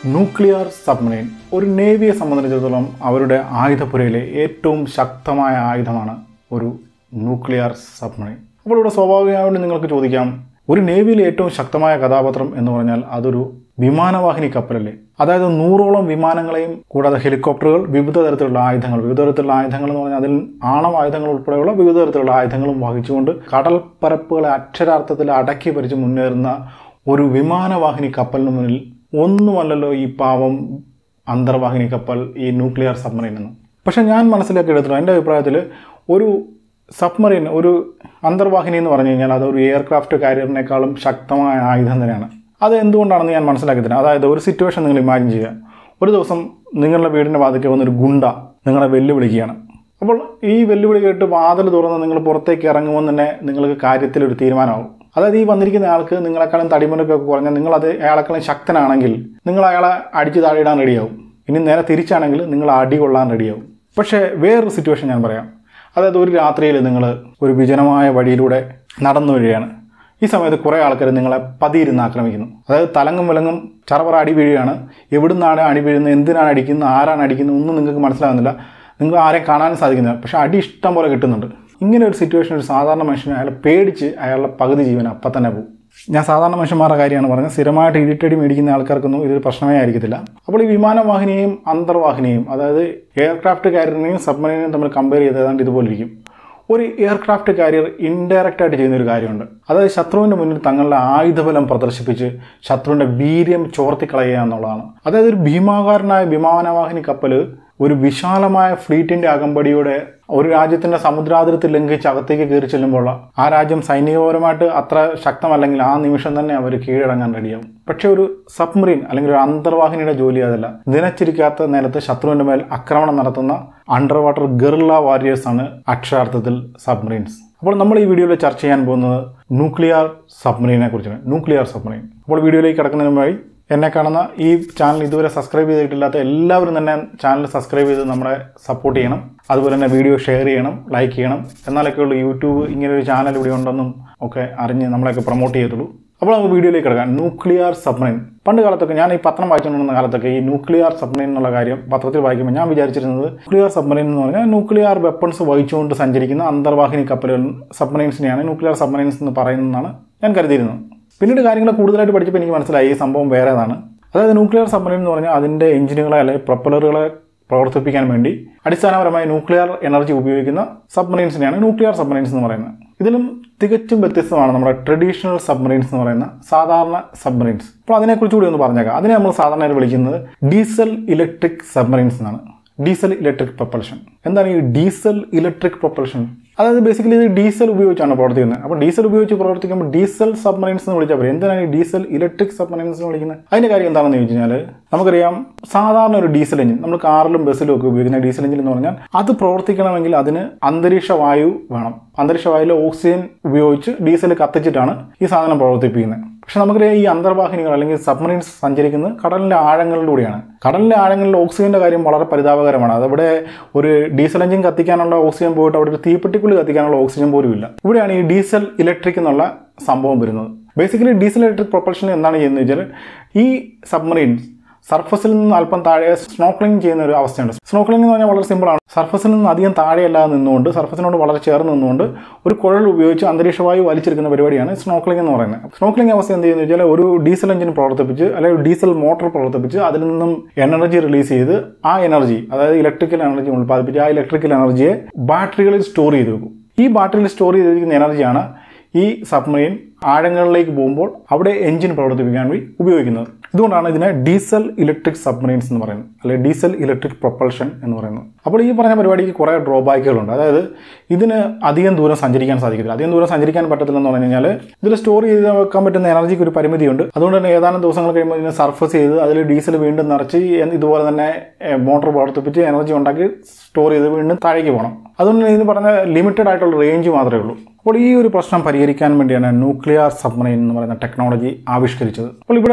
nuclear submarine ഒരു നേവിയെ സംബന്ധിച്ചിടത്തോളം അവരുടെ ആയുധപ്പുരയിലെ ഏറ്റവും ശക്തമായ ആയുധമാണ് ഒരു ന്യൂക്ലിയർ സബ്മറൈൻ അപ്പോൾ ഇവിടെ സ്വാഭാവികമായിട്ടും നിങ്ങൾക്ക് ചോദിക്കാം ഒരു നേവിയിലെ ഏറ്റവും ശക്തമായ കഥാപാത്രം എന്ന് പറഞ്ഞാൽ അതൊരു വിമാനവാഹിനി കപ്പലല്ലേ അതായത് നൂറോളം വിമാനങ്ങളെയും കൂടാതെ ഹെലികോപ്റ്ററുകൾ വിവിധ തരത്തിലുള്ള ആയുധങ്ങൾ വിവിധ തരത്തിലുള്ള ആയുധങ്ങൾ എന്ന് പറഞ്ഞാൽ അതിൽ ആണവായുധങ്ങൾ ഉൾപ്പെടെയുള്ള വിവിധ തരത്തിലുള്ള ആയുധങ്ങളും വഹിച്ചുകൊണ്ട് കടൽ പരപ്പുകളെ അക്ഷരാർത്ഥത്തിൽ അടക്കി ഭരിച്ച് മുന്നേറുന്ന ഒരു വിമാനവാഹിനി കപ്പലിന് മുന്നിൽ ഒന്നുമല്ലല്ലോ ഈ പാവം അന്തർവാഹിനി കപ്പൽ ഈ ന്യൂക്ലിയർ സബ്മറൈൻ എന്ന് പക്ഷേ ഞാൻ മനസ്സിലാക്കിയെടുത്തില്ല എൻ്റെ അഭിപ്രായത്തിൽ ഒരു സബ്മറൈൻ ഒരു അന്തർവാഹിനി എന്ന് പറഞ്ഞു കഴിഞ്ഞാൽ അതൊരു എയർക്രാഫ്റ്റ് കാരിയറിനേക്കാളും ശക്തമായ ആയുധം തന്നെയാണ് അത് എന്തുകൊണ്ടാണെന്ന് ഞാൻ മനസ്സിലാക്കി തരാം അതായത് ഒരു സിറ്റുവേഷൻ നിങ്ങൾ ഇമാജിൻ ചെയ്യുക ഒരു ദിവസം നിങ്ങളുടെ വീടിൻ്റെ വാതിൽക്ക് വന്നൊരു ഗുണ്ട നിങ്ങളെ വെല്ലുവിളിക്കുകയാണ് അപ്പോൾ ഈ വെല്ലുവിളി കേട്ട് വാതിൽ തുറന്ന് നിങ്ങൾ പുറത്തേക്ക് ഇറങ്ങുമ്പോൾ തന്നെ നിങ്ങൾക്ക് കാര്യത്തിലൊരു തീരുമാനമാവും അതായത് ഈ വന്നിരിക്കുന്ന ആൾക്ക് നിങ്ങളെക്കാളും തടിമുനൊക്കെ കുറഞ്ഞാൽ നിങ്ങളത് അയാളെക്കാളും ശക്തനാണെങ്കിൽ നിങ്ങൾ അയാളെ അടിച്ച് താഴെയിടാൻ റെഡിയാവും ഇനി നേരെ തിരിച്ചാണെങ്കിൽ നിങ്ങൾ അടി കൊള്ളാൻ റെഡിയാവും പക്ഷേ വേറൊരു സിറ്റുവേഷൻ ഞാൻ പറയാം അതായത് ഒരു രാത്രിയിൽ നിങ്ങൾ ഒരു വിജനമായ വഴിയിലൂടെ നടന്നു വരികയാണ് ഈ സമയത്ത് കുറേ ആൾക്കാർ നിങ്ങളെ പതിയിരുന്ന് ആക്രമിക്കുന്നു അതായത് തലങ്ങും വിലങ്ങും ചറവറ അടി വീഴുകയാണ് എവിടുന്നാണ് അടി വീഴുന്നത് എന്തിനാണ് അടിക്കുന്നത് ആരാണ് അടിക്കുന്നത് ഒന്നും നിങ്ങൾക്ക് മനസ്സിലാകുന്നില്ല നിങ്ങൾ ആരെയും കാണാനും സാധിക്കുന്നില്ല പക്ഷേ അടി ഇഷ്ടം പോലെ കിട്ടുന്നുണ്ട് ഇങ്ങനെ ഒരു സിറ്റുവേഷൻ ഒരു സാധാരണ മനുഷ്യനെ അയാളെ പേടിച്ച് അയാളുടെ പകുതി ജീവൻ അപ്പം തന്നെ പോകും ഞാൻ സാധാരണ മനുഷ്യന്മാരുടെ കാര്യമാണ് പറഞ്ഞത് സ്ഥിരമായിട്ട് ഇരിട്ടടി മേടിക്കുന്ന ആൾക്കാർക്കൊന്നും ഇതൊരു പ്രശ്നമേ ആയിരിക്കത്തില്ല അപ്പോൾ ഈ വിമാനവാഹിനിയെയും അന്തർവാഹിനിയെയും അതായത് എയർക്രാഫ്റ്റ് കാരിയറിനെയും സബ്മറീനെയും തമ്മിൽ കമ്പയർ ചെയ്ത് ഏതാണ്ട് ഇതുപോലെ ഇരിക്കും ഒരു എയർക്രാഫ്റ്റ് കാരിയർ ഇൻഡയറക്റ്റ് ആയിട്ട് ചെയ്യുന്ന ഒരു കാര്യമുണ്ട് അതായത് ശത്രുവിൻ്റെ മുന്നിൽ തങ്ങളുടെ ആയുധബലം പ്രദർശിപ്പിച്ച് ശത്രുവിൻ്റെ വീര്യം ചോർത്തിക്കളയുക എന്നുള്ളതാണ് അതായത് ഒരു ഭീമാകാരനായ വിമാനവാഹിനി കപ്പൽ ഒരു വിശാലമായ ഫ്ലീറ്റിന്റെ അകമ്പടിയോടെ ഒരു രാജ്യത്തിന്റെ സമുദ്രാതിർത്തി ലംഘിച്ച് അകത്തേക്ക് കയറി ചെല്ലുമ്പോൾ ആ രാജ്യം സൈനികപരമായിട്ട് അത്ര ശക്തമല്ലെങ്കിൽ ആ നിമിഷം തന്നെ അവർ കീഴടങ്ങാൻ റെഡിയാവും പക്ഷെ ഒരു സബ്മറീൻ അല്ലെങ്കിൽ ഒരു അന്തർവാഹിനിയുടെ ജോലി അതല്ല ദിനച്ചിരിക്കാത്ത നേരത്ത് ശത്രുവിന്റെ മേൽ ആക്രമണം നടത്തുന്ന അണ്ടർ വാട്ടർ ഗെറില്ല വാരിയേഴ്സ് ആണ് അക്ഷരാർത്ഥത്തിൽ സബ്മറീൻസ് അപ്പോൾ നമ്മൾ ഈ വീഡിയോയിൽ ചർച്ച ചെയ്യാൻ പോകുന്നത് ന്യൂക്ലിയർ സബ്മറീനെ കുറിച്ചാണ് ന്യൂക്ലിയർ സബ്മറീൻ അപ്പോൾ വീഡിയോയിലേക്ക് കിടക്കുന്നതിന് മുമ്പായി എന്നെ കാണുന്ന ഈ ചാനൽ ഇതുവരെ സബ്സ്ക്രൈബ് ചെയ്തിട്ടില്ലാത്ത എല്ലാവരും തന്നെ ചാനൽ സബ്സ്ക്രൈബ് ചെയ്ത് നമ്മളെ സപ്പോർട്ട് ചെയ്യണം അതുപോലെ തന്നെ വീഡിയോ ഷെയർ ചെയ്യണം ലൈക്ക് ചെയ്യണം എന്നാലൊക്കെ ഉള്ളൂ യൂട്യൂബ് ഇങ്ങനെ ഒരു ചാനൽ ഇവിടെ ഉണ്ടെന്നും ഒക്കെ അറിഞ്ഞ് നമ്മളെയൊക്കെ പ്രൊമോട്ട് ചെയ്യത്തുള്ളൂ അപ്പോൾ നമുക്ക് വീഡിയോയിലേക്ക് കിടക്കാം ന്യൂക്ലിയർ സബ്മറൈൻ പണ്ട് കാലത്തൊക്കെ ഞാൻ ഈ പത്രം വായിച്ചുകൊണ്ടിരുന്ന കാലത്തൊക്കെ ഈ ന്യൂക്ലിയർ സബ്മറൈൻ എന്നുള്ള കാര്യം പത്രത്തിൽ വായിക്കുമ്പോൾ ഞാൻ വിചാരിച്ചിരുന്നത് ന്യൂക്ലിയർ സബ്മറൈൻ എന്ന് പറഞ്ഞാൽ ന്യൂക്ലിയർ വെപ്പൺസ് വഹിച്ചുകൊണ്ട് സഞ്ചരിക്കുന്ന അന്തർവാഹിനി കപ്പലുകൾ സബ്മറൈൻസിനെയാണ് ന്യൂക്ലിയർ സബ്മറൈൻസ് എന്ന് പറയുന്നതെന്നാണ് ഞാൻ കരുതിയിരുന്നത് പിന്നീട് കാര്യങ്ങൾ കൂടുതലായിട്ട് പഠിച്ചപ്പോൾ എനിക്ക് മനസ്സിലായി ഈ സംഭവം വേറേതാണ് അതായത് ന്യൂക്ലിയർ സബ്മറൈൻ എന്ന് പറഞ്ഞാൽ അതിൻ്റെ എഞ്ചിനുകളെ അല്ലെങ്കിൽ പ്രൊപ്പലറുകളെ പ്രവർത്തിപ്പിക്കാൻ വേണ്ടി അടിസ്ഥാനപരമായി ന്യൂക്ലിയർ എനർജി ഉപയോഗിക്കുന്ന സബ്മറൈൻസിനെയാണ് ന്യൂക്ലിയർ സബ്മറൈൻസ് എന്ന് പറയുന്നത് ഇതിലും തികച്ചും വ്യത്യസ്തമാണ് നമ്മുടെ ട്രഡീഷണൽ സബ്മറൈൻസ് എന്ന് പറയുന്ന സാധാരണ സബ്മറൈൻസ് അപ്പോൾ അതിനെക്കുറിച്ച് കൂടി ഒന്ന് പറഞ്ഞേക്കാം അതിനെ നമ്മൾ സാധാരണയായി വിളിക്കുന്നത് ഡീസൽ ഇലക്ട്രിക് സബ്മറൈൻസ് എന്നാണ് ഡീസൽ ഇലക്ട്രിക് പ്രൊപ്പൽഷൻ എന്താണ് ഈ ഡീസൽ ഇലക്ട്രിക് പ്രൊപ്പൽഷൻ അതായത് ബേസിക്കലി ഇത് ഡീസൽ ഉപയോഗിച്ചാണ് പ്രവർത്തിക്കുന്നത് അപ്പോൾ ഡീസൽ ഉപയോഗിച്ച് പ്രവർത്തിക്കുമ്പോൾ ഡീസൽ സബ്മറൈൻസ് എന്ന് വിളിച്ചാൽ പറയും എന്തിനാണ് ഈ ഡീസൽ ഇലക്ട്രിക് സബ്മറൈൻസ് എന്ന് വിളിക്കുന്നത് അതിൻ്റെ കാര്യം എന്താണെന്ന് ചോദിച്ചു കഴിഞ്ഞാൽ നമുക്കറിയാം സാധാരണ ഒരു ഡീസൽ എഞ്ചിൻ നമ്മൾ കാറിലും ബസ്സിലും ഒക്കെ ഉപയോഗിക്കുന്ന ഡീസൽ എഞ്ചിൻ എന്ന് പറഞ്ഞാൽ അത് പ്രവർത്തിക്കണമെങ്കിൽ അതിന് അന്തരീക്ഷ വായു വേണം അന്തരീക്ഷ വായുവിൽ ഓക്സിജൻ ഉപയോഗിച്ച് ഡീസൽ കത്തിച്ചിട്ടാണ് ഈ സാധനം പ്രവർത്തിപ്പിക്കുന്നത് പക്ഷെ നമുക്കറിയാം ഈ അന്തർവാഹിനികൾ അല്ലെങ്കിൽ സബ്മറീൻസ് സഞ്ചരിക്കുന്നത് കടലിൻ്റെ ആഴങ്ങളിലൂടെയാണ് കടലിൻ്റെ ആഴങ്ങളിൽ ഓക്സിജൻ്റെ കാര്യം വളരെ പരിതാപകരമാണ് അതവിടെ ഒരു ഡീസൽ എഞ്ചിൻ കത്തിക്കാനുള്ള ഓക്സിജൻ പോയിട്ട് അവിടെ ഒരു തീപ്പെട്ടിക്കുള്ളി കത്തിക്കാനുള്ള ഓക്സിജൻ പോലും ഇല്ല ഇവിടെയാണ് ഈ ഡീസൽ ഇലക്ട്രിക് എന്നുള്ള സംഭവം വരുന്നത് ബേസിക്കലി ഡീസൽ ഇലക്ട്രിക് പ്രൊപ്പൽഷൻ എന്താണ് ചെയ്യുന്നത് വെച്ചാൽ ഈ സബ്മറീൻസ് സർഫസിൽ നിന്ന് അല്പം താഴെ സ്നോക്ലിംഗ് ചെയ്യുന്ന ഒരു അവസ്ഥയുണ്ട് സ്നോക്ലിംഗ് എന്ന് പറഞ്ഞാൽ വളരെ സിമ്പിളാണ് സർഫസിൽ നിന്ന് അധികം താഴെയല്ലാതെ നിന്നുകൊണ്ട് സർഫസിനോട് വളരെ ചേർന്ന് നിന്നുകൊണ്ട് ഒരു കുഴൽ ഉപയോഗിച്ച് അന്തരീക്ഷവായു വലിച്ചെടുക്കുന്ന പരിപാടിയാണ് സ്നോക്ലിംഗ് എന്ന് പറയുന്നത് സ്നോക്ലിംഗ് അവസ്ഥ എന്ത് ചെയ്യുന്നത് വെച്ചാൽ ഒരു ഡീസൽ എഞ്ചിൻ പ്രവർത്തിപ്പിച്ച് അല്ലെങ്കിൽ ഡീസൽ മോട്ടോർ പ്രവർത്തിപ്പിച്ച് അതിൽ നിന്നും എനർജി റിലീസ് ചെയ്ത് ആ എനർജി അതായത് ഇലക്ട്രിക്കൽ എനർജി ഉൽപ്പാദിപ്പിച്ച് ആ ഇലക്ട്രിക്കൽ എനർജിയെ ബാറ്ററികളിൽ സ്റ്റോർ ചെയ്ത് വെക്കും ഈ ബാറ്ററിയിൽ സ്റ്റോർ ചെയ്തിരിക്കുന്ന എനർജിയാണ് ഈ സബ്മറീൻ ആഴങ്ങളിലേക്ക് പോകുമ്പോൾ അവിടെ എഞ്ചിൻ പ്രവർത്തിപ്പിക്കാൻ വേണ്ടി ഉപയോഗിക്കുന്നത് ഇതുകൊണ്ടാണ് ഇതിനെ ഡീസൽ ഇലക്ട്രിക് സബ്മറീൻസ് എന്ന് പറയുന്നത് അല്ലെങ്കിൽ ഡീസൽ ഇലക്ട്രിക് പ്രൊപ്പൽഷൻ എന്ന് പറയുന്നത് അപ്പോൾ ഈ പറഞ്ഞ പരിപാടിക്ക് കുറേ ഡ്രോബാക്കുകളുണ്ട് അതായത് ഇതിന് അധികം ദൂരം സഞ്ചരിക്കാൻ സാധിക്കത്തില്ല അധികം ദൂരം സഞ്ചരിക്കാൻ പറ്റത്തില്ലെന്ന് പറഞ്ഞു കഴിഞ്ഞാൽ ഇതിൽ സ്റ്റോർ ചെയ്ത് വെക്കാൻ പറ്റുന്ന എനർജിക്ക് ഒരു പരിമിതിയുണ്ട് അതുകൊണ്ട് തന്നെ ഏതാനും ദിവസങ്ങൾ കഴിയുമ്പോൾ ഇതിനെ സർഫസ് ചെയ്ത് അതിൽ ഡീസൽ വീണ്ടും നിറച്ച് ഇതുപോലെ തന്നെ മോട്ടോർ പ്രവർത്തിപ്പിച്ച് എനർജി ഉണ്ടാക്കി സ്റ്റോർ ചെയ്ത് വീണ്ടും താഴേക്ക് പോകണം അതുകൊണ്ട് ഇതിന് പറഞ്ഞ ലിമിറ്റഡ് ആയിട്ടുള്ള റേഞ്ച് മാത്രമേ ഉള്ളൂ അപ്പോൾ ഈ ഒരു പ്രശ്നം പരിഹരിക്കാൻ വേണ്ടിയാണ് ന്യൂക്ലിയർ സബ്മറൈൻ എന്ന് പറയുന്ന ടെക്നോളജി ആവിഷ്കരിച്ചത് അപ്പോൾ ഇവിടെ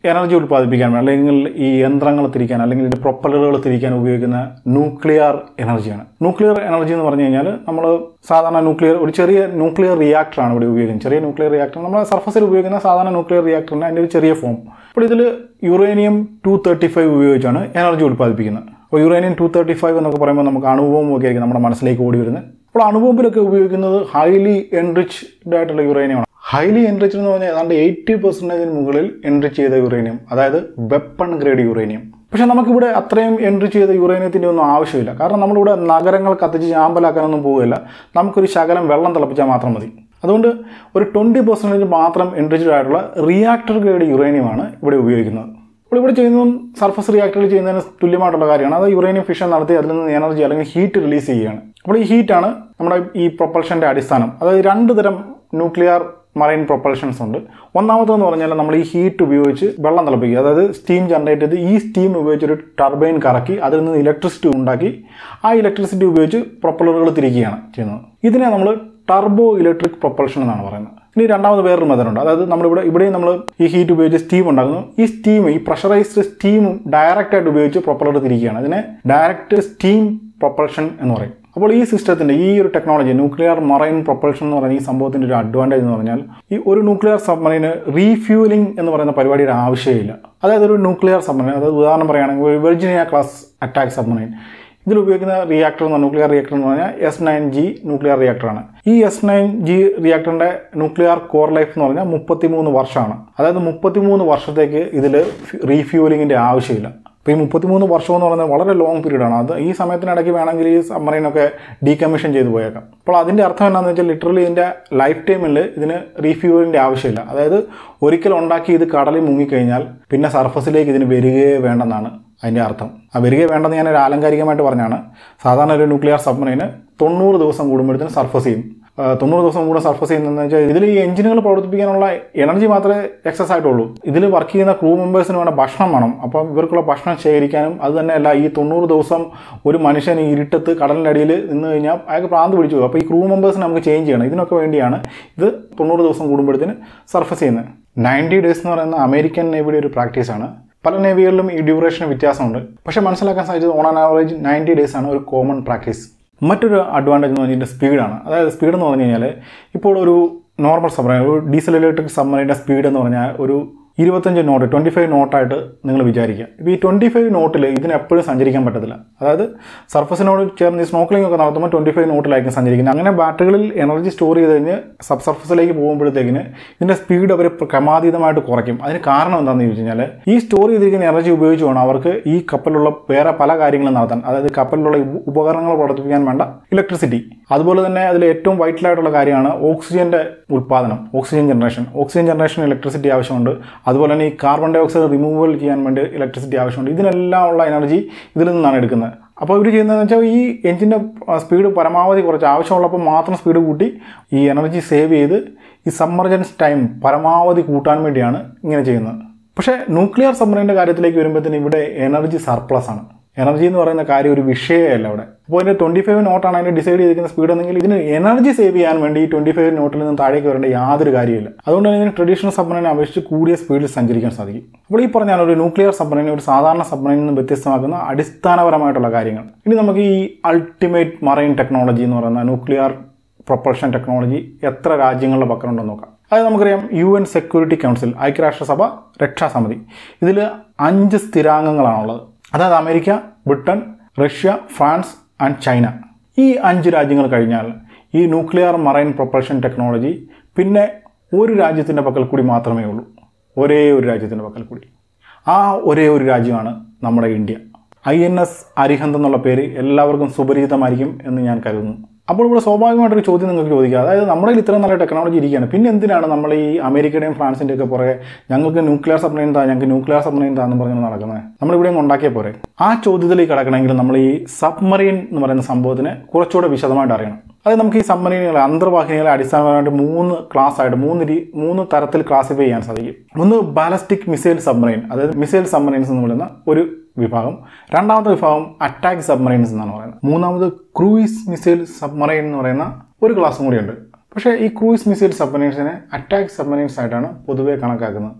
എനർജി ഉൽപ്പാദിപ്പിക്കാൻ അല്ലെങ്കിൽ ഈ യന്ത്രങ്ങൾ തിരിക്കാൻ അല്ലെങ്കിൽ ഇതിൻ്റെ പ്രൊപ്പലറുകൾ തിരിക്കാൻ ഉപയോഗിക്കുന്ന ന്യൂക്ലിയർ എനർജിയാണ് ന്യൂക്ലിയർ എനർജി എന്ന് പറഞ്ഞു കഴിഞ്ഞാൽ നമ്മൾ സാധാരണ ന്യൂക്ലിയർ ഒരു ചെറിയ ന്യൂക്ലിയർ റിയാക്ടറാണ് ഇവിടെ ഉപയോഗിക്കുന്നത് ചെറിയ ന്യൂക്ലിയർ റിയാക്ടർ നമ്മൾ സർഫസിൽ ഉപയോഗിക്കുന്ന സാധാരണ ന്യൂക്ലിയർ റിയാക്ടറിൻ്റെ അതിൻ്റെ ഒരു ചെറിയ ഫോം അപ്പോൾ ഇതിൽ യുറേനിയം ടു തേർട്ടി ഫൈവ് ഉപയോഗിച്ചാണ് എനർജി ഉൽപ്പാദിപ്പിക്കുന്നത് അപ്പോൾ യുറേനിയം ടു തേർട്ടി ഫൈവ് എന്നൊക്കെ പറയുമ്പോൾ നമുക്ക് അണുബോംബൊക്കെ ആയിരിക്കും നമ്മുടെ മനസ്സിലേക്ക് ഓടി വരുന്നത് അപ്പോൾ അണുബോംബിലൊക്കെ ഉപയോഗിക്കുന്നത് ഹൈലി എൻറിച്ച്ഡ് ആയിട്ടുള്ള യുറേനിയമാണ് ഹൈലി എൻറിച്ച്ഡ് എന്ന് പറഞ്ഞാൽ ഏതാണ്ട് എയ്റ്റി പെർസെൻറ്റേജിന് മുകളിൽ എൻറിച്ച് ചെയ്ത യുറേനിയം അതായത് വെപ്പൺ ഗ്രേഡ് യുറേനിയം പക്ഷേ നമുക്കിവിടെ അത്രയും എൻട്രി ചെയ്ത യുറേനിയത്തിൻ്റെ ഒന്നും ആവശ്യമില്ല കാരണം നമ്മളിവിടെ നഗരങ്ങൾ കത്തിച്ച് ചാമ്പലാക്കാനൊന്നും പോവുകയില്ല നമുക്കൊരു ശകലം വെള്ളം തിളപ്പിച്ചാൽ മാത്രം മതി അതുകൊണ്ട് ഒരു ട്വൻറ്റി പെർസെൻറ്റേജ് മാത്രം എൻറിച്ച്ഡ് ആയിട്ടുള്ള റിയാക്ടർ ഗ്രേഡ് യുറേനിയമാണ് ഇവിടെ ഉപയോഗിക്കുന്നത് അപ്പോൾ ഇവിടെ ചെയ്യുന്നതും സർഫസ് റിയാക്ടറിൽ ചെയ്യുന്നതിന് തുല്യമായിട്ടുള്ള കാര്യമാണ് അത് യുറേനിയം ഫിഷൻ നടത്തി അതിൽ നിന്ന് എനർജി അല്ലെങ്കിൽ ഹീറ്റ് റിലീസ് ചെയ്യുകയാണ് അപ്പോൾ ഈ ഹീറ്റാണ് നമ്മുടെ ഈ പ്രൊപ്പൽഷൻ്റെ അടിസ്ഥാനം അതായത് രണ്ട് തരം ന്യൂക്ലിയർ മറൈൻ പ്രൊപ്പൽഷൻസ് ഉണ്ട് ഒന്നാമതെന്ന് പറഞ്ഞാൽ നമ്മൾ ഈ ഹീറ്റ് ഉപയോഗിച്ച് വെള്ളം തിളപ്പിക്കുക അതായത് സ്റ്റീം ജനറേറ്റ് ചെയ്ത് ഈ സ്റ്റീം ഉപയോഗിച്ച് ഒരു ടർബൈൻ കറക്കി അതിൽ നിന്ന് ഇലക്ട്രിസിറ്റി ഉണ്ടാക്കി ആ ഇലക്ട്രിസിറ്റി ഉപയോഗിച്ച് പ്രൊപ്പലറുകൾ തിരിക്കുകയാണ് ചെയ്യുന്നത് ഇതിനെ നമ്മൾ ടർബോ ഇലക്ട്രിക് പ്രൊപ്പൽഷൻ എന്നാണ് പറയുന്നത് ഇനി രണ്ടാമത് വേറൊരു മെത്തഡ് ഉണ്ട് അതായത് നമ്മളിവിടെ ഇവിടെയും നമ്മൾ ഈ ഹീറ്റ് ഉപയോഗിച്ച് സ്റ്റീം ഉണ്ടാക്കുന്നു ഈ സ്റ്റീം ഈ പ്രഷറൈസ്ഡ് സ്റ്റീം ഡയറക്റ്റ് ആയിട്ട് ഉപയോഗിച്ച് പ്രൊപ്പലർ തിരിക്കുകയാണ് അതിനെ ഡയറക്റ്റ് സ്റ്റീം പ്രൊപ്പൽഷൻ എന്ന് പറയും അപ്പോൾ ഈ സിസ്റ്റത്തിൻ്റെ ഈ ഒരു ടെക്നോളജി ന്യൂക്ലിയർ മറൈൻ പ്രൊപ്പൽഷൻ എന്ന് പറയുന്ന ഈ സംഭവത്തിൻ്റെ ഒരു അഡ്വാൻറ്റേജ് എന്ന് പറഞ്ഞാൽ ഈ ഒരു ന്യൂക്ലിയർ സബ്മറൈന് റീഫ്യൂലിംഗ് എന്ന് പറയുന്ന പരിപാടിയുടെ ആവശ്യമില്ല അതായത് ഒരു ന്യൂക്ലിയർ സബ്മറൈൻ അതായത് ഉദാഹരണം പറയുകയാണെങ്കിൽ ഒരു വെർജിനിയ ക്ലാസ് അറ്റാക്ക് സബ്മറൈൻ ഇതിൽ ഉപയോഗിക്കുന്ന റിയാക്ടർ എന്ന് ന്യൂക്ലിയർ റിയാക്ടർ എന്ന് പറഞ്ഞാൽ എസ് നയൻ ജി ന്യൂക്ലിയർ റിയാക്ടറാണ് ഈ എസ് നയൻ ജി റിയാക്ടറിൻ്റെ ന്യൂക്ലിയർ കോർ ലൈഫ് എന്ന് പറഞ്ഞാൽ മുപ്പത്തിമൂന്ന് വർഷമാണ് അതായത് മുപ്പത്തിമൂന്ന് വർഷത്തേക്ക് ഇതിൽ റീഫ്യൂലിങ്ങിൻ്റെ ആവശ്യമില്ല അപ്പോൾ ഈ മുപ്പത്തിമൂന്ന് വർഷം എന്ന് പറയുന്നത് വളരെ ലോങ് പീരീഡാണ് അത് ഈ സമയത്തിനിടയ്ക്ക് വേണമെങ്കിൽ ഈ സബ്മറൈനൊക്കെ ഡീകമ്മീഷൻ ചെയ്തു പോയേക്കാം അപ്പോൾ അതിൻ്റെ അർത്ഥം എന്താണെന്ന് വെച്ചാൽ ലിറ്ററലി ഇതിൻ്റെ ലൈഫ് ടൈമിൽ ഇതിന് റീഫ്യൂവലിൻ്റെ ആവശ്യമില്ല അതായത് ഒരിക്കൽ ഉണ്ടാക്കി ഇത് കടലിൽ മുങ്ങിക്കഴിഞ്ഞാൽ പിന്നെ സർഫസിലേക്ക് ഇതിന് വരികയേ വേണ്ടെന്നാണ് അതിൻ്റെ അർത്ഥം ആ വരികയെ വേണ്ടെന്ന് ഞാൻ ഒരു ആലങ്കാരികമായിട്ട് പറഞ്ഞാണ് സാധാരണ ഒരു ന്യൂക്ലിയർ സബ്മറൈന് തൊണ്ണൂറ് ദിവസം കൂടുമ്പോഴത്തേന് സർഫസ് ചെയ്യും തൊണ്ണൂറ് ദിവസം കൂടെ സർഫസ് ചെയ്യുന്നതെന്ന് വെച്ചാൽ ഇതിൽ ഈ എഞ്ചിനുകൾ പ്രവർത്തിപ്പിക്കാനുള്ള എനർജി മാത്രമേ എക്സസ് ആയിട്ടുള്ളൂ ഇതിൽ വർക്ക് ചെയ്യുന്ന ക്രൂ മെമ്പേഴ്സിന് വേണ്ട ഭക്ഷണം വേണം അപ്പം ഇവർക്കുള്ള ഭക്ഷണം ശേഖരിക്കാനും അത് തന്നെയല്ല ഈ തൊണ്ണൂറ് ദിവസം ഒരു മനുഷ്യൻ ഈ ഇരുട്ടത്ത് കടലിൻ്റെ അടിയിൽ നിന്ന് കഴിഞ്ഞാൽ അയാൾക്ക് പ്രാന്ത് പിടിച്ചു പോകും അപ്പോൾ ഈ ക്രൂ മെമ്പേഴ്സിനെ നമുക്ക് ചേഞ്ച് ചെയ്യണം ഇതിനൊക്കെ വേണ്ടിയാണ് ഇത് തൊണ്ണൂറ് ദിവസം കൂടുമ്പോഴത്തേന് സർഫസ് ചെയ്യുന്നത് നയൻറ്റി ഡേയ്സ് എന്ന് പറയുന്ന അമേരിക്കൻ നേവിയുടെ ഒരു പ്രാക്ടീസാണ് പല നേവികളിലും ഈ ഡ്യൂറേഷൻ വ്യത്യാസമുണ്ട് പക്ഷേ മനസ്സിലാക്കാൻ സാധിച്ചത് on an average ninety days ആണ് ഒരു കോമൺ പ്രാക്ടീസ് മറ്റൊരു അഡ്വാൻറ്റേജ് എന്ന് പറഞ്ഞാൽ സ്പീഡാണ് അതായത് സ്പീഡ് എന്ന് പറഞ്ഞു കഴിഞ്ഞാൽ ഇപ്പോൾ ഒരു നോർമൽ സബ്മറൈൻ ഒരു ഡീസൽ ഇലക്ട്രിക് സബ്മറൈൻ്റെ സ്പീഡ് എന്ന് പറഞ്ഞാൽ ഒരു ഇരുപത്തഞ്ച് നോട്ട് ട്വൻറ്റി ഫൈവ് നോട്ടായിട്ട് നിങ്ങൾ വിചാരിക്കുക ഇപ്പോൾ ഈ ട്വൻറ്റി ഫൈവ് നോട്ടിൽ ഇതിന് എപ്പോഴും സഞ്ചരിക്കാൻ പറ്റത്തില്ല അതായത് സർഫസിനോട് ചേർന്ന് ഈ സ്നോക്ലിംഗ് ഒക്കെ നടത്തുമ്പോൾ ട്വൻറ്റി ഫൈവ് നോട്ടിലായിരിക്കും സഞ്ചരിക്കുന്നത് അങ്ങനെ ബാറ്ററികളിൽ എനർജി സ്റ്റോർ ചെയ്ത് കഴിഞ്ഞ് സബ് സർഫസിലേക്ക് പോകുമ്പോഴത്തേക്കിന് ഇതിൻ്റെ സ്പീഡ് അവർ ക്രമാതീതമായിട്ട് കുറയ്ക്കും അതിന് കാരണം എന്താണെന്ന് ചോദിച്ചു കഴിഞ്ഞാൽ ഈ സ്റ്റോർ ചെയ്തിരിക്കുന്ന എനർജി ഉപയോഗിച്ച് വേണം അവർക്ക് ഈ കപ്പലിലുള്ള വേറെ പല കാര്യങ്ങളും നടത്താൻ അതായത് കപ്പലിലുള്ള ഉപകരണങ്ങൾ പ്രവർത്തിപ്പിക്കാൻ വേണ്ട ഇലക്ട്രിസിറ്റി അതുപോലെ തന്നെ അതിൽ ഏറ്റവും വൈറ്റലായിട്ടുള്ള കാര്യമാണ് ഓക്സിജൻ്റെ ഉൽപ്പാദനം oxygen generation oxygen generation electricity ആവശ്യമുണ്ട് അതുപോലെ തന്നെ ഈ കാർബൺ ഡൈ ഓക്സൈഡ് റിമൂവൽ ചെയ്യാൻ വേണ്ടി ഇലക്ട്രിസിറ്റി ആവശ്യമുണ്ട് ഇതിനെല്ലാം ഉള്ള എനർജി ഇതിൽ നിന്നാണ് എടുക്കുന്നത് അപ്പോൾ ഇവർ ചെയ്യുന്നതെന്ന് വെച്ചാൽ ഈ എഞ്ചിൻ്റെ സ്പീഡ് പരമാവധി കുറച്ച് ആവശ്യമുള്ളപ്പോൾ മാത്രം സ്പീഡ് കൂട്ടി ഈ എനർജി സേവ് ചെയ്ത് ഈ സമ്മർജൻസ് ടൈം പരമാവധി കൂട്ടാൻ വേണ്ടിയാണ് ഇങ്ങനെ ചെയ്യുന്നത് പക്ഷേ ന്യൂക്ലിയർ സബ്മറൈൻ്റെ കാര്യത്തിലേക്ക് വരുമ്പോഴത്തേന് ഇവിടെ എനർജി സർപ്ലസ് ആണ് എനർജി എന്ന് പറയുന്ന കാര്യം ഒരു വിഷയമല്ല അവിടെ അപ്പോൾ ഇതിൻ്റെ ട്വൻറ്റി ഫൈവ് നോട്ടാണ് അതിൻ്റെ ഡിസൈഡ് ചെയ്തിരിക്കുന്ന സ്പീഡ് എന്നെങ്കിൽ ഇതിന് എനർജി സേവ് ചെയ്യാൻ വേണ്ടി ഈ ട്വൻറ്റി ഫൈവ് നോട്ടിൽ നിന്ന് താഴേക്ക് വരേണ്ട യാതൊരു കാര്യമില്ല അതുകൊണ്ട് തന്നെ ഇതിന് ട്രഡീഷണൽ സബ്മറൈനെ അപേക്ഷിച്ച് കൂടിയ സ്പീഡിൽ സഞ്ചരിക്കാൻ സാധിക്കും അപ്പോൾ ഈ പറഞ്ഞാൽ ഒരു ന്യൂക്ലിയർ സബ്മറൈനെ ഒരു സാധാരണ സബ്മറൈനിൽ നിന്ന് വ്യത്യസ്തമാക്കുന്ന അടിസ്ഥാനപരമായിട്ടുള്ള കാര്യങ്ങൾ ഇനി നമുക്ക് ഈ അൾട്ടിമേറ്റ് മറൈൻ ടെക്നോളജി എന്ന് പറയുന്ന ന്യൂക്ലിയർ പ്രൊപ്പൾഷൻ ടെക്നോളജി എത്ര രാജ്യങ്ങളുടെ പക്കലുണ്ടെന്ന് നോക്കാം അതായത് നമുക്കറിയാം യു എൻ സെക്യൂരിറ്റി കൗൺസിൽ ഐക്യരാഷ്ട്രസഭ രക്ഷാസമിതി ഇതിൽ അഞ്ച് സ്ഥിരാംഗങ്ങളാണുള്ളത് അതായത് America Britain Russia France and China ഈ അഞ്ച് രാജ്യങ്ങൾ കഴിഞ്ഞാൽ ഈ ന്യൂക്ലിയർ മറൈൻ പ്രൊപ്പൾഷൻ ടെക്നോളജി പിന്നെ ഒരു രാജ്യത്തിൻ്റെ പക്കൽ കൂടി മാത്രമേ ഉള്ളൂ ഒരേ ഒരു രാജ്യത്തിൻ്റെ പക്കൽ കൂടി ആ ഒരേ ഒരു രാജ്യമാണ് നമ്മുടെ India I N S Arihant എന്നുള്ള പേര് എല്ലാവർക്കും സുപരിചിതമായിരിക്കും എന്ന് ഞാൻ കരുതുന്നു അപ്പോൾ ഇവിടെ സ്വാഭാവികമായിട്ടൊരു ചോദ്യം നിങ്ങൾക്ക് ചോദിക്കുക അതായത് നമ്മുടെ കയ്യിൽ ഇത്രയും നല്ല ടെക്നോളജി ഇരിക്കുകയാണ് പിന്നെ എന്തിനാണ് നമ്മൾ ഈ അമേരിക്കയുടെയും ഫ്രാൻസിൻ്റെയും ഒക്കെ പുറകെ ഞങ്ങൾക്ക് ന്യൂക്ലിയർ സബ്മറൈൻ താ ഞങ്ങൾക്ക് ന്യൂക്ലിയർ സബ്മറൈൻ താന്ന് പറഞ്ഞ് നടക്കുന്നത് നമ്മളിവിടെ അങ്ങ് ഉണ്ടാക്കിയ പോരെ ആ ചോദ്യത്തിലേക്ക് കിടക്കണമെങ്കിൽ നമ്മൾ ഈ സബ്മറൈൻ എന്ന് പറയുന്ന സംഭവത്തിനെ കുറച്ചുകൂടെ വിശദമായിട്ട് അറിയണം അതായത് നമുക്ക് ഈ സബ്മറൈനുകളെ അന്തർവാഹിനികളെ അടിസ്ഥാനപരമായിട്ട് മൂന്ന് ക്ലാസ് ആയിട്ട് മൂന്ന് രീ മൂന്ന് തരത്തിൽ ക്ലാസിഫൈ ചെയ്യാൻ സാധിക്കും ഒന്ന് ബാലസ്റ്റിക് മിസൈൽ സബ്മറൈൻ അതായത് മിസൈൽ സബ്മറൈൻസ് എന്ന് പറയുന്ന ഒരു വിഭാഗം രണ്ടാമത്തെ വിഭാഗം അറ്റാക്ക് സബ്മറൈൻസ് എന്നാണ് പറയുന്നത് മൂന്നാമത് ക്രൂയിസ് മിസൈൽ സബ്മറൈൻ എന്ന് പറയുന്ന ഒരു ക്ലാസ്സും കൂടിയുണ്ട് പക്ഷേ ഈ ക്രൂയിസ് മിസൈൽ സബ്മറൈൻസിനെ അറ്റാക്ക് സബ്മറൈൻസ് ആയിട്ടാണ് പൊതുവെ കണക്കാക്കുന്നത്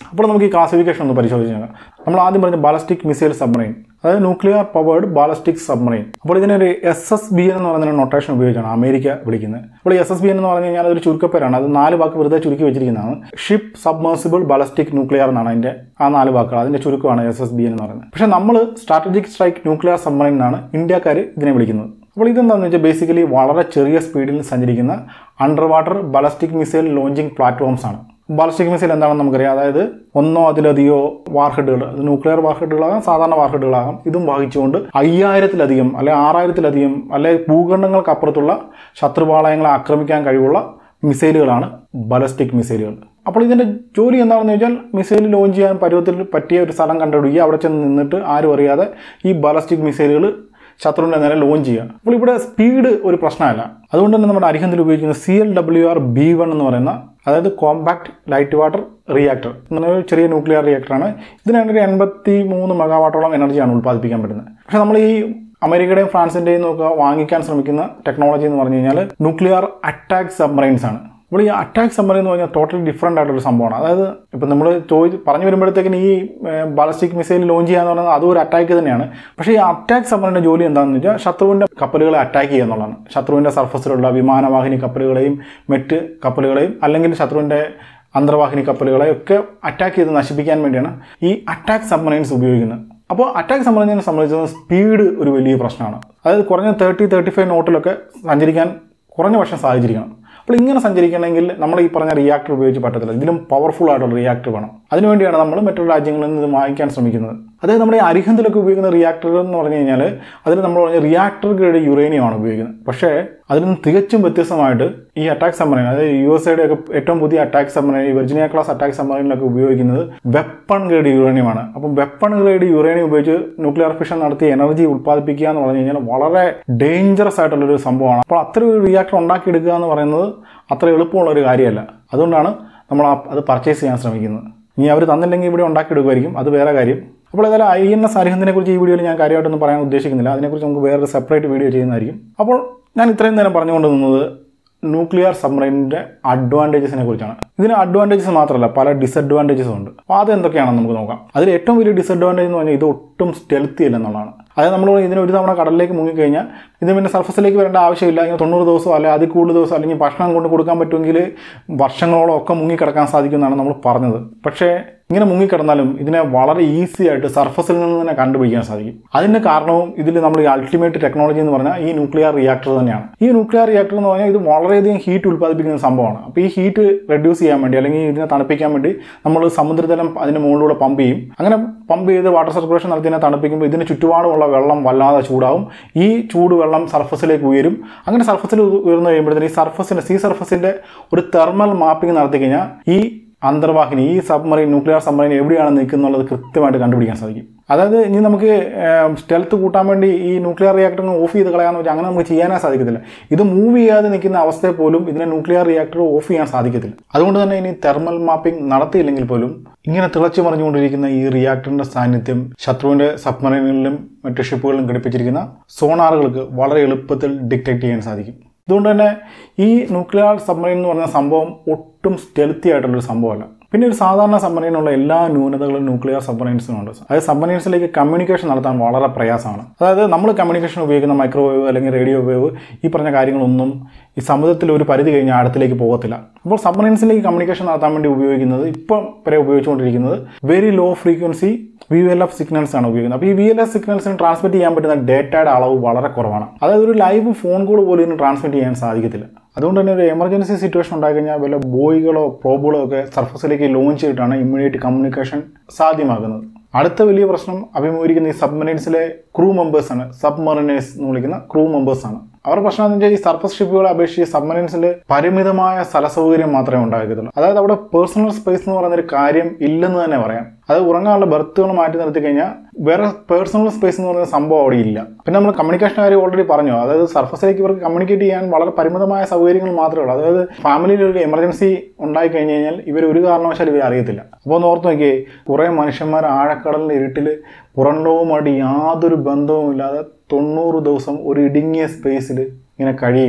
അപ്പോൾ നമുക്ക് ഈ ക്ലാസിഫിക്കേഷൻ ഒന്ന് പരിശോധിച്ച് നോക്കാം നമ്മൾ ആദ്യം പറഞ്ഞ ബാലസ്റ്റിക് മിസൈൽ സബ്മറൈൻ അതായത് ന്യൂക്ലിയർ പവേർഡ് ബാലസ്റ്റിക് സബ്മറൈൻ അപ്പോൾ ഇതിനൊരു എസ് എസ് ബി എന്ന് പറയുന്ന നൊട്ടേഷൻ ഉപയോഗിച്ചാണ് അമേരിക്ക വിളിക്കുന്നത് അപ്പോൾ എസ് എസ് ബി എന്ന് പറഞ്ഞു കഴിഞ്ഞാൽ അതൊരു ചുരുക്കപ്പേരാണ് അത് നാല് വാക്ക് വെറുതെ ചുരുക്കി വെച്ചിരിക്കുന്നതാണ് ഷിപ്പ് സബ്മേഴ്സിബിൾ ബാലസ്റ്റിക് ന്യൂക്ലിയർ എന്നാണ് അതിൻ്റെ ആ നാല് വാക്കുകൾ അതിൻ്റെ ചുരുക്കമാണ് എസ് എസ് ബി എന്ന് പറയുന്നത് പക്ഷേ നമ്മൾ സ്ട്രാറ്റജിക് സ്ട്രൈക്ക് ന്യൂക്ലിയർ സബ്മറൈൻ എന്നാണ് ഇന്ത്യക്കാർ ഇതിനെ വിളിക്കുന്നത് അപ്പോൾ ഇതെന്താണെന്ന് വെച്ചാൽ ബേസിക്കലി വളരെ ചെറിയ സ്പീഡിൽ സഞ്ചരിക്കുന്ന under water ballistic missile launching platforms ആണ് ബാലസ്റ്റിക് മിസൈൽ എന്താണെന്ന് നമുക്കറിയാം അതായത് ഒന്നോ അതിലധികമോ വാർഹെഡുകൾ അത് ന്യൂക്ലിയർ വാർഹെഡുകളാകാം സാധാരണ വാർഹെഡുകളാകാം ഇതും വഹിച്ചുകൊണ്ട് അയ്യായിരത്തിലധികം അല്ലെ ആറായിരത്തിലധികം അല്ലെ ഭൂഖണ്ഡങ്ങൾക്കപ്പുറത്തുള്ള ശത്രുപാളയങ്ങളെ ആക്രമിക്കാൻ കഴിവുള്ള മിസൈലുകളാണ് ബാലസ്റ്റിക് മിസൈലുകൾ അപ്പോൾ ഇതിൻ്റെ ജോലി എന്താണെന്ന് വെച്ചാൽ മിസൈൽ ലോഞ്ച് ചെയ്യാൻ പരുവത്തിൽ പറ്റിയ ഒരു സ്ഥലം കണ്ടുപിടിക്കുക അവിടെ ചെന്ന് നിന്നിട്ട് ആരും അറിയാതെ ഈ ബാലസ്റ്റിക് മിസൈലുകൾ ശത്രുവിൻ്റെ നേരെ ലോഞ്ച് ചെയ്യുക അപ്പോൾ ഇവിടെ സ്പീഡ് ഒരു പ്രശ്നമല്ല അതുകൊണ്ട് തന്നെ നമ്മുടെ അരിഹന്തിൽ ഉപയോഗിക്കുന്ന C L W R B one എന്ന് പറയുന്ന അതായത് കോമ്പാക്ട് ലൈറ്റ് വാട്ടർ റിയാക്ടർ എന്ന് പറഞ്ഞ ഒരു ചെറിയ ന്യൂക്ലിയർ റിയാക്ടറാണ് ഇതിനാണ് ഒരു എൺപത്തി മൂന്ന് മെഗാവാട്ടോളം എനർജിയാണ് ഉൽപ്പാദിപ്പിക്കാൻ പറ്റുന്നത് പക്ഷേ നമ്മൾ ഈ അമേരിക്കയുടെയും ഫ്രാൻസിൻ്റെയും ഒക്കെ വാങ്ങിക്കാൻ ശ്രമിക്കുന്ന ടെക്നോളജി എന്ന് പറഞ്ഞു കഴിഞ്ഞാൽ ന്യൂക്ലിയർ അറ്റാക്ക് സബ്മറൈൻസ് ആണ് അപ്പോൾ ഈ അറ്റാക്ക് സബ്മറൈൻ എന്ന് പറഞ്ഞാൽ ടോട്ടലി ഡിഫറെൻ്റ് ആയിട്ടൊരു സംഭവമാണ് അതായത് ഇപ്പം നമ്മൾ ചോദിച്ച് പറഞ്ഞു വരുമ്പോഴത്തേക്കിന് ഈ ബാലസ്റ്റിക് മിസൈൽ ലോഞ്ച് ചെയ്യാന്ന് പറയുന്നത് അതും ഒരു അറ്റാക്ക് തന്നെയാണ് പക്ഷേ ഈ അറ്റാക്ക് സബ്മറൈൻ്റെ ജോലി എന്താണെന്ന് വെച്ചാൽ ശത്രുവിൻ്റെ കപ്പലുകളെ അറ്റാക്ക് ചെയ്യുക എന്നുള്ളതാണ് ശത്രുവിൻ്റെ സർഫസിലുള്ള വിമാനവാഹിനി കപ്പലുകളെയും മറ്റ് കപ്പലുകളെയും അല്ലെങ്കിൽ ശത്രുവിൻ്റെ അന്തർവാഹിനി കപ്പലുകളെ ഒക്കെ അറ്റാക്ക് ചെയ്ത് നശിപ്പിക്കാൻ വേണ്ടിയാണ് ഈ അറ്റാക്ക് സബ്മറൈൻസ് ഉപയോഗിക്കുന്നത് അപ്പോൾ അറ്റാക്ക് സബ്മറൈനെ സംബന്ധിച്ച് സ്പീഡ് ഒരു വലിയ പ്രശ്നമാണ് അതായത് കുറഞ്ഞ തേർട്ടി തേർട്ടി ഫൈവ് നോട്ടിലൊക്കെ സഞ്ചരിക്കാൻ കുറഞ്ഞ വർഷം സാധിച്ചിരിക്കണം അപ്പോൾ ഇങ്ങനെ സഞ്ചരിക്കണമെങ്കിൽ നമ്മൾ ഈ പറഞ്ഞ റിയാക്ടർ ഉപയോഗിച്ച് പറ്റത്തില്ല ഇതിലും പവർഫുൾ ആയിട്ടുള്ള റിയാക്ടർ വേണം അതിനുവേണ്ടിയാണ് നമ്മൾ മറ്റുള്ള രാജ്യങ്ങളിൽ നിന്ന് ഇത് വാങ്ങിക്കാൻ ശ്രമിക്കുന്നത് അതായത് നമ്മുടെ ഈ അരിഹന്തിലൊക്കെ ഉപയോഗിക്കുന്ന റിയാക്ടർ എന്ന് പറഞ്ഞു കഴിഞ്ഞാൽ അതിൽ നമ്മൾ പറഞ്ഞ റിയാക്ടർ ഗ്രേഡ് യുറേനിയമാണ് ഉപയോഗിക്കുന്നത് പക്ഷേ അതിൽ നിന്ന് തികച്ചും വ്യത്യസ്തമായിട്ട് ഈ അറ്റാക്ക് സബ്മറൈൻ അതായത് യു എസ് എയുടെ ഒക്കെ ഏറ്റവും പുതിയ അറ്റാക്ക് സബ്മറൈൻ ഈ വെർജിനിയ ക്ലാസ് അറ്റാക്ക് സബ്മറൈനിലൊക്കെ ഉപയോഗിക്കുന്നത് വെപ്പൺ ഗ്രേഡ് യുറേനിയമാണ് അപ്പം വെപ്പൺ ഗ്രേഡ് യുറേനിയം ഉപയോഗിച്ച് ന്യൂക്ലിയർ ഫിഷൻ നടത്തി എനർജി ഉൽപ്പാദിപ്പിക്കുക എന്ന് പറഞ്ഞു കഴിഞ്ഞാൽ വളരെ ഡേഞ്ചറസ് ആയിട്ടുള്ളൊരു സംഭവമാണ് അപ്പോൾ അത്തരം ഒരു റിയാക്ടർ ഉണ്ടാക്കിയെടുക്കുക എന്ന് പറയുന്നത് അത്ര എളുപ്പമുള്ള ഒരു കാര്യമല്ല അതുകൊണ്ടാണ് നമ്മൾ ആ അത് പർച്ചേസ് ചെയ്യാൻ ശ്രമിക്കുന്നത് ഇനി അവർ തന്നില്ലെങ്കിൽ ഇവിടെ ഉണ്ടാക്കിയെടുക്കുമായിരിക്കും അത് വേറെ കാര്യം അപ്പോൾ ഏതായാലും ഐ എൻ എസ് അരിഹന്തിനെ കുറിച്ച് ഈ വീഡിയോയിൽ ഞാൻ കാര്യമായിട്ടൊന്നും പറയാൻ ഉദ്ദേശിക്കുന്നില്ല അതിനെക്കുറിച്ച് നമുക്ക് വേറൊരു സെപ്പറേറ്റ് വീഡിയോ ചെയ്യുന്നതായിരിക്കും അപ്പോൾ ഞാൻ ഇത്രയും നേരം പറഞ്ഞുകൊണ്ട് നിന്നത് ന്യൂക്ലിയർ സബ്മറൈനിൻ്റെ അഡ്വാൻറ്റേജസിനെ കുറിച്ചാണ് ഇതിന് അഡ്വാൻറ്റേജസ് മാത്രമല്ല പല ഡിസഡ്വാൻറ്റേജസും ഉണ്ട് അപ്പോൾ അത് എന്തൊക്കെയാണെന്ന് നമുക്ക് നോക്കാം അതിൽ ഏറ്റവും വലിയ ഡിസഡ്വാൻറ്റേജ് എന്ന് പറഞ്ഞാൽ ഇത് ഒട്ടും സ്റ്റെൽത്തി അല്ലെന്നുള്ളതാണ് അതായത് നമ്മൾ ഇതിന് ഒരു തവണ കടലിലേക്ക് മുങ്ങിക്കഴിഞ്ഞാൽ ഇത് പിന്നെ സർഫസിലേക്ക് വരേണ്ട ആവശ്യമില്ല ഇങ്ങനെ തൊണ്ണൂറ് ദിവസം അല്ലെങ്കിൽ അതിൽ കൂടുതൽ ദിവസം അല്ലെങ്കിൽ ഭക്ഷണം കൊണ്ട് കൊടുക്കാൻ പറ്റുമെങ്കിൽ വർഷങ്ങളോളം ഒക്കെ മുങ്ങിക്കിടക്കാൻ സാധിക്കുമെന്നാണ് നമ്മൾ പറഞ്ഞത് പക്ഷേ ഇങ്ങനെ മുങ്ങിക്കിടന്നാലും ഇതിനെ വളരെ ഈസി ആയിട്ട് സർഫസിൽ നിന്ന് തന്നെ കണ്ടുപിടിക്കാൻ സാധിക്കും അതിന് കാരണവും ഇതിൽ നമ്മൾ ഈ അൾട്ടിമേറ്റ് ടെക്നോളജി എന്ന് പറഞ്ഞാൽ ഈ ന്യൂക്ലിയർ റിയാക്ടർ തന്നെയാണ് ഈ ന്യൂക്ലിയർ റിയാക്ടർ എന്ന് പറഞ്ഞാൽ ഇത് വളരെയധികം ഹീറ്റ് ഉൽപ്പാദിപ്പിക്കുന്ന സംഭവമാണ് അപ്പോൾ ഈ ഹീറ്റ് റെഡ്യൂസ് ചെയ്യാൻ വേണ്ടി അല്ലെങ്കിൽ ഇതിനെ തണുപ്പിക്കാൻ വേണ്ടി നമ്മൾ സമുദ്രജലം അതിന് മുകളിലൂടെ പമ്പ് ചെയ്യും അങ്ങനെ പമ്പ് ചെയ്ത് വാട്ടർ സർക്കുലേഷൻ നടത്തിനെ തണുപ്പിക്കുമ്പോൾ ഇതിന് ചുറ്റുപാടുമുള്ള വെള്ളം വല്ലാതെ ചൂടാവും ഈ ചൂട് വെള്ളം സർഫസിലേക്ക് ഉയരും അങ്ങനെ സർഫസിൽ ഉയർന്നു കഴിയുമ്പോഴത്തേന് ഈ സർഫസിൻ്റെ സീ സർഫസിൻ്റെ ഒരു തെർമൽ മാപ്പിംഗ് നടത്തി കഴിഞ്ഞാൽ ഈ അന്തർവാഹിനി ഈ സബ്മറൈൻ ന്യൂക്ലിയർ സബ്മറൈൻ എവിടെയാണ് നിൽക്കുന്നുള്ളത് കൃത്യമായിട്ട് കണ്ടുപിടിക്കാൻ സാധിക്കും അതായത് ഇനി നമുക്ക് സ്റ്റെൽത്ത് കൂട്ടാൻ വേണ്ടി ഈ ന്യൂക്ലിയർ റിയാക്ടർ ഓഫ് ചെയ്ത് കളയാന്ന് വെച്ചാൽ അങ്ങനെ നമുക്ക് ചെയ്യാനേ സാധിക്കത്തില്ല ഇത് മൂവ് ചെയ്യാതെ നിൽക്കുന്ന അവസ്ഥയിൽ പോലും ഇതിനെ ന്യൂക്ലിയർ റിയാക്ടർ ഓഫ് ചെയ്യാൻ സാധിക്കത്തില്ല അതുകൊണ്ട് തന്നെ ഇനി തെർമൽ മാപ്പിംഗ് നടത്തിയില്ലെങ്കിൽ പോലും ഇങ്ങനെ തിളച്ചു മറിഞ്ഞുകൊണ്ടിരിക്കുന്ന ഈ റിയാക്ടറിന്റെ സാന്നിധ്യം ശത്രുവിന്റെ സബ്മറൈനുകളിലും മറ്റ് ഷിപ്പുകളിലും ഘടിപ്പിച്ചിരിക്കുന്ന സോണാറുകൾക്ക് വളരെ എളുപ്പത്തിൽ ഡിറ്റക്ട് ചെയ്യാൻ സാധിക്കും അതുകൊണ്ട് തന്നെ ഈ ന്യൂക്ലിയർ സബ്മറൈൻ എന്ന് പറഞ്ഞ സംഭവം ഒട്ടും സ്റ്റെൽത്തി ആയിട്ടുള്ളൊരു സംഭവമല്ല പിന്നെ ഒരു സാധാരണ സബ്മറൈനുള്ള എല്ലാ ന്യൂനതകളും ന്യൂക്ലിയർ സബ്മറൈൻസിനുണ്ട് അതായത് സബ്മറൈൻസിലേക്ക് കമ്മ്യൂണിക്കേഷൻ നടത്താൻ വളരെ പ്രയാസമാണ് അതായത് നമ്മൾ കമ്മ്യൂണിക്കേഷൻ ഉപയോഗിക്കുന്ന മൈക്രോവേവ് അല്ലെങ്കിൽ റേഡിയോ വേവ് ഈ പറഞ്ഞ കാര്യങ്ങളൊന്നും ഈ സമുദ്രത്തിൽ ഒരു പരിധി കഴിഞ്ഞാൽ അടുത്തിലേക്ക് പോകത്തില്ല അപ്പോൾ സബ്മറൈൻസിലേക്ക് കമ്മ്യൂണിക്കേഷൻ നടത്താൻ വേണ്ടി ഉപയോഗിക്കുന്നത് ഇപ്പം വരെ ഉപയോഗിച്ചുകൊണ്ടിരിക്കുന്നത് very low frequency V L F signals ആണ് ഉപയോഗിക്കുന്നത് അപ്പോൾ ഈ വി എൽ എഫ് സിഗ്നൽസിന് ട്രാൻസ്മിറ്റ് ചെയ്യാൻ പറ്റുന്ന ഡേറ്റയുടെ അളവ് വളരെ കുറവാണ് അതായത് ഒരു ലൈവ് ഫോൺ കോൾ പോലും ഇതിന് ട്രാൻസ്മിറ്റ് ചെയ്യാൻ സാധിക്കത്തില്ല അതുകൊണ്ട് തന്നെ ഒരു എമർജൻസി സിറ്റുവേഷൻ ഉണ്ടായിക്കഴിഞ്ഞാൽ വല്ല ബോയികളോ പ്രോബുകളോ ഒക്കെ സർഫസിലേക്ക് ലോഞ്ച് ചെയ്തിട്ടാണ് ഇമ്മീഡിയറ്റ് കമ്മ്യൂണിക്കേഷൻ സാധ്യമാകുന്നത് അടുത്ത വലിയ പ്രശ്നം അഭിമുഖീകരിക്കുന്ന ഈ സബ്മറൈൻസിലെ ക്രൂ മെമ്പേഴ്സാണ് സബ്മറൈനേഴ്സ് എന്ന് വിളിക്കുന്ന ക്രൂ മെമ്പേഴ്സാണ് അവരുടെ പ്രശ്നം എന്ന് വെച്ചാൽ ഈ സർഫസ് ഷിപ്പുകളെ അപേക്ഷിച്ച് സബ്മറൈൻസിൽ പരിമിതമായ സ്ഥല സൗകര്യം മാത്രമേ ഉണ്ടാകത്തുള്ളൂ അതായത് അവിടെ പേഴ്സണൽ സ്പേസ് എന്ന് പറയുന്ന ഒരു കാര്യം ഇല്ലെന്ന് തന്നെ പറയാം അത് ഉറങ്ങാനുള്ള ബർത്തുകൾ മാറ്റി നിർത്തി കഴിഞ്ഞാൽ വേറെ പേഴ്സണൽ സ്പേസ് എന്ന് പറയുന്ന സംഭവം അവിടെ ഇല്ല പിന്നെ നമ്മൾ കമ്മ്യൂണിക്കേഷൻ കാര്യം ഓൾറെഡി പറഞ്ഞു അതായത് സർഫസിലേക്ക് ഇവർക്ക് കമ്മ്യൂണിക്കേറ്റ് ചെയ്യാൻ വളരെ പരിമിതമായ സൗകര്യങ്ങൾ മാത്രമേ ഉള്ളൂ അതായത് ഫാമിലിയിൽ ഒരു എമർജൻസി ഉണ്ടായി കഴിഞ്ഞ് കഴിഞ്ഞാൽ ഇവർ ഒരു കാരണവശാലും ഇവർ അറിയത്തില്ല അപ്പോൾ ഒന്ന് ഓർത്ത് നോക്കിയേ കുറേ മനുഷ്യന്മാർ ആഴക്കടലിൻ്റെ ഇരുട്ടിൽ പുറം ലോകവുമായിട്ട് യാതൊരു ബന്ധവുമില്ലാതെ തൊണ്ണൂറ് ദിവസം ഒരു ഇടുങ്ങിയ സ്പേസിൽ ഇങ്ങനെ കഴിയുകയാണ്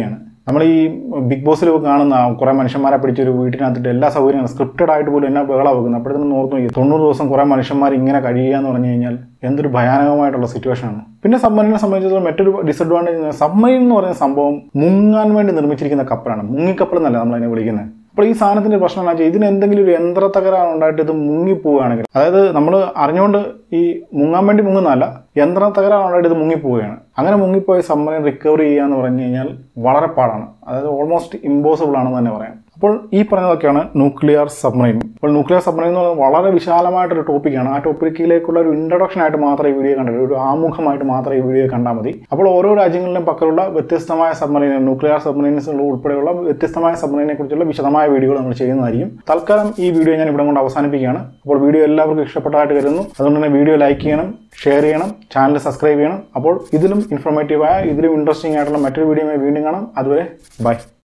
നമ്മൾ ഈ ബിഗ് ബോസിൽ കാണുന്ന കുറേ മനുഷ്യന്മാരെ പിടിച്ചൊരു വീട്ടിനകത്തിട്ട് എല്ലാ സൗകര്യങ്ങളും സ്ക്രിപ്റ്റഡ് ആയിട്ട് പോലും എന്നാ ബഹള വെക്കുന്നത് അപ്പോഴത്തേനും ഓർത്ത് നോക്കി തൊണ്ണൂറ് ദിവസം കുറേ മനുഷ്യന്മാർ ഇങ്ങനെ കഴിയുക എന്ന് പറഞ്ഞു കഴിഞ്ഞാൽ എന്തൊരു ഭയാനകമായിട്ടുള്ള സിറ്റുവേഷനാണ് പിന്നെ സബ്മറീനെ സംബന്ധിച്ചിടത്തോളം മറ്റൊരു ഡിസഡ്വാൻറ്റേജ് സബ്മറീൻ എന്ന് പറയുന്ന സംഭവം മുങ്ങാൻ വേണ്ടി നിർമ്മിച്ചിരിക്കുന്ന കപ്പലാണ് മുങ്ങിക്കപ്പൽ എന്നല്ല നമ്മൾ അതിനെ വിളിക്കുന്നത് അപ്പോൾ ഈ സാധനത്തിന്റെ പ്രശ്നം എന്താ വെച്ചാൽ ഇതിന് എന്തെങ്കിലും ഒരു യന്ത്ര തകരാറ് ഉണ്ടായിട്ട് ഇത് മുങ്ങിപ്പോവുകയാണെങ്കിൽ അതായത് നമ്മൾ അറിഞ്ഞുകൊണ്ട് ഈ മുങ്ങാൻ വേണ്ടി മുങ്ങുന്നതല്ല യന്ത്ര തകരാറ് ഉണ്ടായിട്ട് ഇത് മുങ്ങിപ്പോവുകയാണ് അങ്ങനെ മുങ്ങിപ്പോയി സബ്മറീൻ റിക്കവർ ചെയ്യുക എന്ന് പറഞ്ഞു കഴിഞ്ഞാൽ വളരെ പാടാണ് അതായത് ഓൾമോസ്റ്റ് ഇമ്പോസിബിൾ ആണെന്ന് തന്നെ പറയാം അപ്പോൾ ഈ പറഞ്ഞതൊക്കെയാണ് ന്യൂക്ലിയർ സബ്മറൈൻ അപ്പോൾ ന്യൂക്ലിയർ സബ്മറൈൻ എന്ന് പറയുന്നത് വളരെ വിശാലമായിട്ടൊരു ടോപ്പിക്കാണ് ആ ടോപ്പിക്കിലേക്കുള്ള ഒരു ഇൻട്രൊഡക്ഷൻ ആയിട്ട് മാത്രമേ ഈ വീഡിയോ കണ്ടിട്ടുള്ളൂ ഒരു ആമുഖമായിട്ട് മാത്രമേ ഈ വീഡിയോ കണ്ടാൽ മതി അപ്പോൾ ഓരോ രാജ്യങ്ങളിലും പക്കലുള്ള വ്യത്യസ്തമായ സബ്മറൈൻ ന്യൂക്ലിയർ സബ്മറൈൻസ് ഉൾപ്പെടെയുള്ള വ്യത്യസ്തമായ സബ്മറൈനെ കുറിച്ചുള്ള വിശദമായ വീഡിയോകൾ നമ്മൾ ചെയ്യുന്നതായിരിക്കും തൽക്കാലം ഈ വീഡിയോ ഞാൻ ഇവിടെ കൊണ്ട് അവസാനിപ്പിക്കുകയാണ് അപ്പോൾ വീഡിയോ എല്ലാവർക്കും ഇഷ്ടപ്പെട്ടതായിട്ട് കരുതുന്നു അതുകൊണ്ട് തന്നെ വീഡിയോ ലൈക്ക് ചെയ്യണം ഷെയർ ചെയ്യണം ചാനൽ സബ്സ്ക്രൈബ് ചെയ്യണം അപ്പോൾ ഇതിലും ഇൻഫോർമേറ്റീവായ ഇതിലും ഇൻട്രസ്റ്റിംഗ് ആയിട്ടുള്ള മറ്റൊരു വീഡിയോയുമായി വീണ്ടും കാണാം അതുവരെ ബൈ